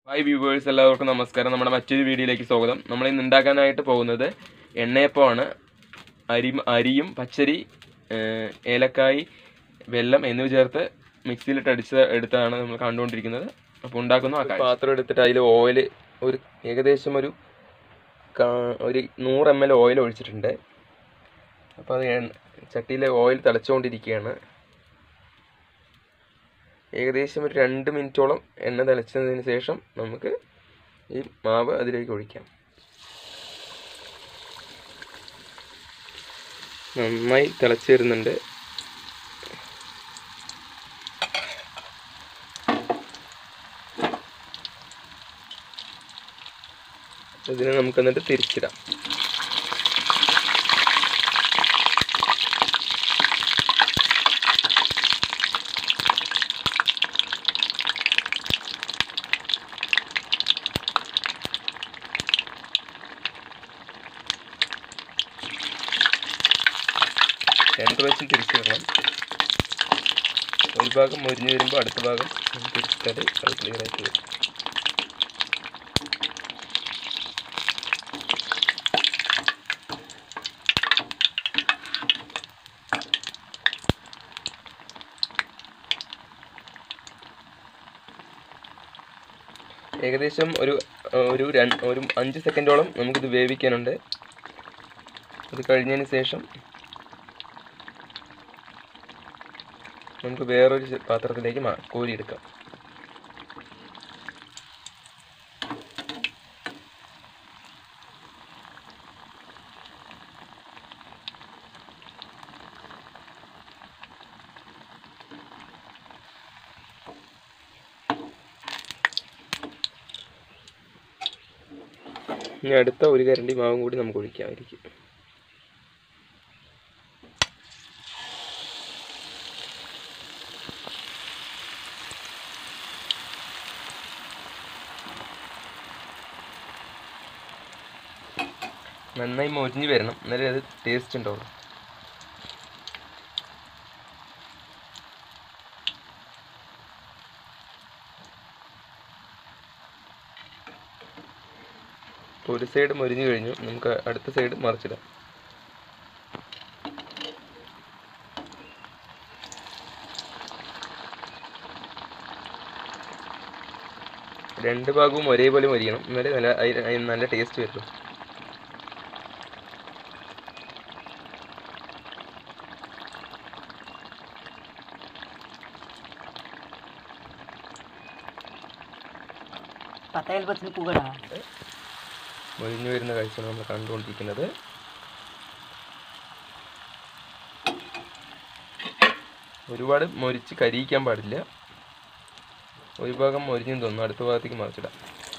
hi viewers എല്ലാവർക്കും നമസ്കാരം നമ്മുടെ മറ്റൊരു വീഡിയോയിലേക്ക് സ്വാഗതം നമ്മൾ ഇന്ന് ഉണ്ടാക്കാനായിട്ട് പോകുന്നത് എണ്ണയപ്പമാണ് അരി അരിയും പച്ചരി ഏഹ്, ഏലക്കായ് വെല്ലം എന്നിവ ചേർത്ത് മിക്സിയിലിട്ട് അടിച്ച് എടുത്താണ് നമ്മൾ കണ്ടുകൊണ്ടിരിക്കുന്നത് അപ്പോൾ ഉണ്ടാക്കുന്ന ആ പാത്രം എടുത്തിട്ട് അതിൽ ഓയിൽ ഒരു ഏകദേശം ഒരു കാ- ഒരു നൂറ് എം എൽ ഓയിൽ ഒഴിച്ചിട്ടുണ്ട് അപ്പോൾ അത് എണ്ണ- ചട്ടിയിലെ ഓയിൽ തിളച്ചുകൊണ്ടിരിക്കുകയാണ് ഏകദേശം ഒരു രണ്ട് മിനിറ്റോളം എണ്ണ തിളച്ചതിന് ശേഷം നമുക്ക് ഈ മാവ് അതിലേക്ക് ഒഴിക്കാം നന്നായി തിളച്ച് വരുന്നുണ്ട് ഇതിനെ നമുക്ക് എന്നിട്ട് തിരിച്ചിടാം രണ്ട് പ്രാവശ്യം തിരിച്ചിടണം ഒരു ഭാഗം മൊരിഞ്ഞ് വരുമ്പോൾ അടുത്ത ഭാഗം തിരിച്ചിട്ടാൽ അത് ക്ലിയർ ആയിട്ട് വരും ഏകദേശം ഒരു ഒരു രണ്ട് ഒരു അഞ്ച് സെക്കൻഡോളം നമുക്കിത് വേവിക്കാനുണ്ട് അത് കഴിഞ്ഞതിന് ശേഷം നമുക്ക് വേറൊരു ചെ- പാത്രത്തിലേക്ക് മാ കോരിയെടുക്കാം ഇനി അടുത്ത ഒരു കരണ്ടി മാവും കൂടി നമുക്ക് ഒഴിക്കാമായിരിക്കും നന്നായി മൊരിഞ്ഞ് വരണം എന്നാലേ അത് ടേസ്റ്റ് ഉണ്ടാവുള്ളൂ ഇപ്പോൾ ഒരു സൈഡ് മൊരിഞ്ഞ് കഴിഞ്ഞു നമുക്ക് അടുത്ത സൈഡ് മറിച്ചിടാം രണ്ട് ഭാഗവും ഒരേപോലെ മൊരിയണം എന്നാലേ നല്ല അതിന് അതിന് നല്ല ടേസ്റ്റ് വരുള്ളൂ പത്തയൽപ്പത്തിന് പൂകടാ മൊരിഞ്ഞു വരുന്ന കാഴ്ചയാണ് നമ്മൾ കണ്ടുകൊണ്ടിരിക്കുന്നത് ഒരുപാട് മൊരിച്ച് കരിയിക്കാൻ പാടില്ല ഒരു ഭാഗം മൊരിഞ്ഞു തോന്നുന്നു അടുത്ത ഭാഗത്തേക്ക് മറിച്ചിടാം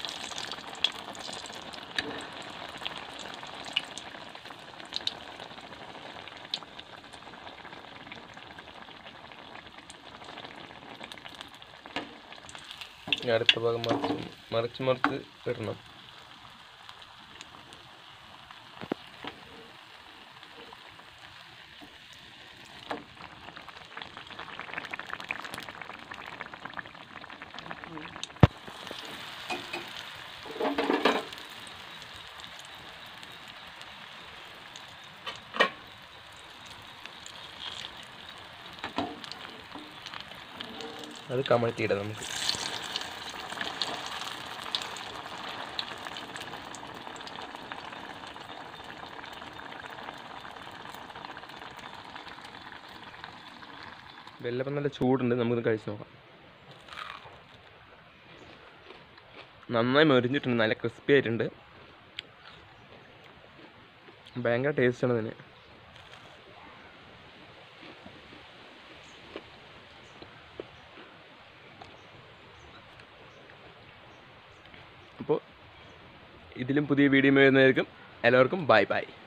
ഇനി അടുത്ത ഭാഗം മറിച്ച് മറിച്ച് മറിച്ച് ഇടണം അത് കമഴ്ത്തിയിടാം നമുക്ക് വെല്ലപ്പം നല്ല ചൂടുണ്ട് നമുക്കിത് കഴിച്ച് നോക്കാം നന്നായി മൊരിഞ്ഞിട്ടുണ്ട് നല്ല ക്രിസ്പി ആയിട്ടുണ്ട് ഭയങ്കര ടേസ്റ്റാണ് ഇതിന് അപ്പോൾ ഇതിലും പുതിയ വീഡിയോ വരുന്നതായിരിക്കും എല്ലാവർക്കും ബൈ ബൈ